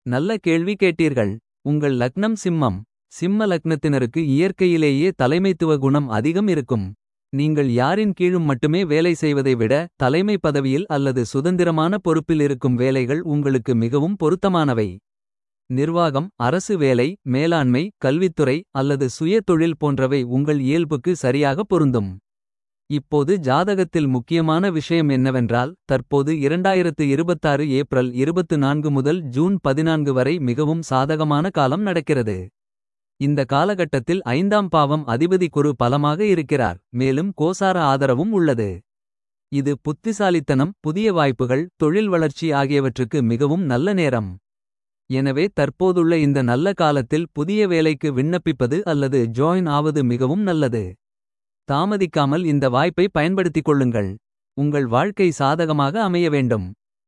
நல்ல கேள்வி கேட்டீர்கள் உங்கள் லக்னம் சிம்மம் சிம்ம லக்னத்தினருக்கு இயற்கையிலேயே தலைமைத்துவ குணம் அதிகம் இருக்கும் நீங்கள் யாரின் கீழும் மட்டுமே வேலை செய்வதை விட தலைமை பதவியில் அல்லது சுதந்திரமான பொறுப்பில் இருக்கும் வேலைகள் உங்களுக்கு மிகவும் பொருத்தமானவை நிர்வாகம் அரசு வேலை மேலாண்மை கல்வித்துறை அல்லது சுய தொழில் போன்றவை உங்கள் இயல்புக்கு சரியாக பொருந்தும் இப்போது ஜாதகத்தில் முக்கியமான விஷயம் என்னவென்றால் தற்போது 2026 ஏப்ரல் 24 முதல் ஜூன் 14 வரை மிகவும் சாதகமான காலம் நடக்கிறது இந்த காலகட்டத்தில் ஐந்தாம் பாவம் அதிபதி குரு பலமாக இருக்கிறார் மேலும் கோசார ஆதரவும் உள்ளது இது புத்திசாலித்தனம் புதிய வாய்ப்புகள் தொழில் வளர்ச்சி ஆகியவற்றுக்கு மிகவும் நல்ல நேரம் எனவே தற்போதுள்ள இந்த நல்ல காலத்தில் புதிய வேலைக்கு விண்ணப்பிப்பது அல்லது ஜாயின் ஆவது மிகவும் நல்லது தாமதிக்காமல் இந்த வாய்ப்பை பயன்படுத்திக் கொள்ளுங்கள் உங்கள் வாழ்க்கை சாதகமாக அமைய வேண்டும்